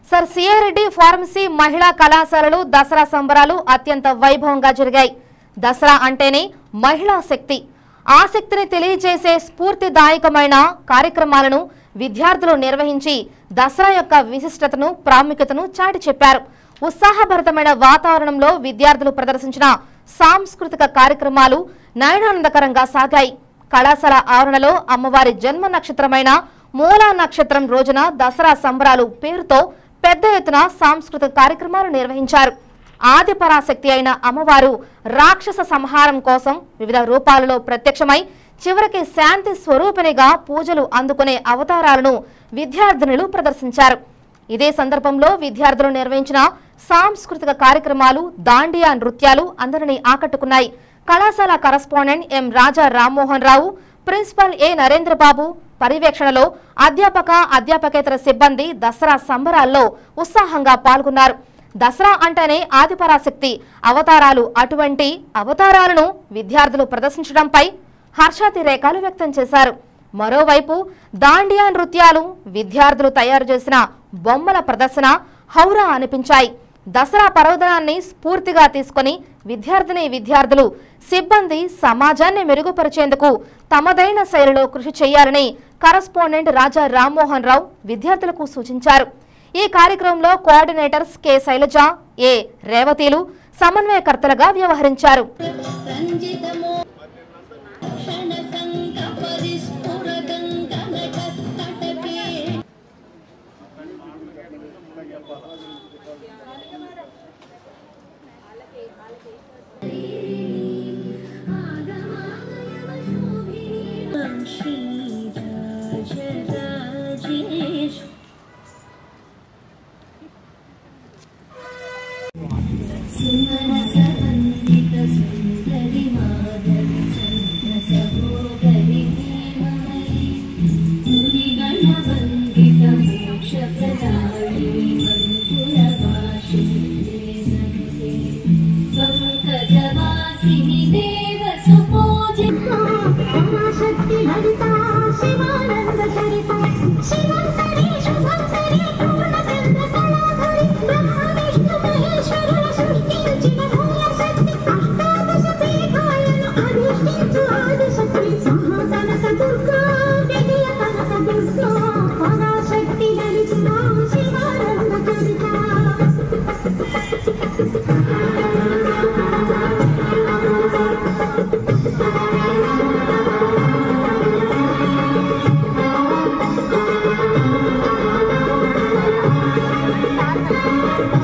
sir CR Reddy pharmacy మహిళా కళాశాలలు దసరా సంబరాలు అత్యంత వైభవంగా జరిగాయి దసరా అంటేనే మహిళా శక్తి ఆ శక్తిని తెలియజేసే స్ఫూర్తిదాయకమైన కార్యక్రమాలను విద్యార్థులు నిర్వహించి దసరా యొక్క విశిష్టతను ప్రాముఖ్యతను చాటి చెప్పారు ఉత్సాహభరితమైన వాతావరణంలో విద్యార్థులు ప్రదర్శించిన సాంస్కృతిక కార్యక్రమాలు నయనానందకరంగా సాగాయి కళాశాల ఆవరణలో అమ్మవారి జన్మ నక్షత్రమైన మూలా నక్షత్రం రోజున దసరా సంబరాలు పేరుతో పెద్ద ఎత్తున సాంస్కృతిక కార్యక్రమాలు నిర్వహించారు ఆది పరాశక్తి అయిన అమ్మవారు రాక్షస సంహారం కోసం వివిధ రూపాలలో ప్రత్యక్షమై చివరికి శాంతి స్వరూపిణిగా పూజలు అందుకునే అవతారాలను విద్యార్థినులు ప్రదర్శించారు ఇదే సందర్భంలో విద్యార్థులు నిర్వహించిన సాంస్కృతిక కార్యక్రమాలు దాండియా నృత్యాలు అందరినీ ఆకట్టుకున్నాయి కళాశాల correspondent M Raja Rammohan Rao principal A Narendrababu పర్యవేక్షణలో అధ్యాపక అధ్యాపకేతర సిబ్బంది దసరా సంబరాల్లో ఉత్సాహంగా పాల్గొన్నారు దసరా అంటేనే ఆదిపరాశక్తి అవతారాలు అటువంటి అవతారాలను విద్యార్థులు ప్రదర్శించడంపై హర్షాతిరేకాలు వ్యక్తం చేశారు మరోవైపు దాండియా నృత్యాలు విద్యార్థులు తయారు చేసిన బొమ్మల ప్రదర్శన హౌరా అనిపించాయి దసరా పర్వదినాన్ని స్ఫూర్తిగా తీసుకొని విద్యార్థిని విద్యార్థులు సిబ్బంది సమాజాన్ని మెరుగుపరిచేందుకు తమదైన శైలిలో కృషి చేయాలని కరస్పాండెంట్ రాజా రామ్మోహన్ రావు విద్యార్థులకు సూచించారు ఈ కార్యక్రమంలో కోఆర్డినేటర్స్ కె శైలజ ఏ రేవతీలు సమన్వయకర్తలుగా వ్యవహరించారు రంజితమో క్షణసంగ పరిస్ఫురగంగనటత్తటకే శ్రీరాజరాజేశ్వరి సుమనసవందిత సుందరి మాధవి చంద్ర సహోదరి హేమమయీ మునిగణవందిత మోక్షప్రదాయిని మంజుల భాషిణి సహితే పంకజవాసిని దేవ సుపూజితా శక్తి లలిత శివానంద చరిత శివంతరి శుభంతరి పూర్ణ చంద్ర కళాధరి బ్రహ్మ విష్ణు మహేశ్వరుల సృష్టించిన మూల శక్తి అష్టాదశ పీఠాలను అధిష్ఠించు ఆది శక్తి మహాకనక దుర్గా విజయ కనక దుర్గా పరాశక్తి లలిత శివానంద చరిత శ్రీరాజరాజేశ్వరి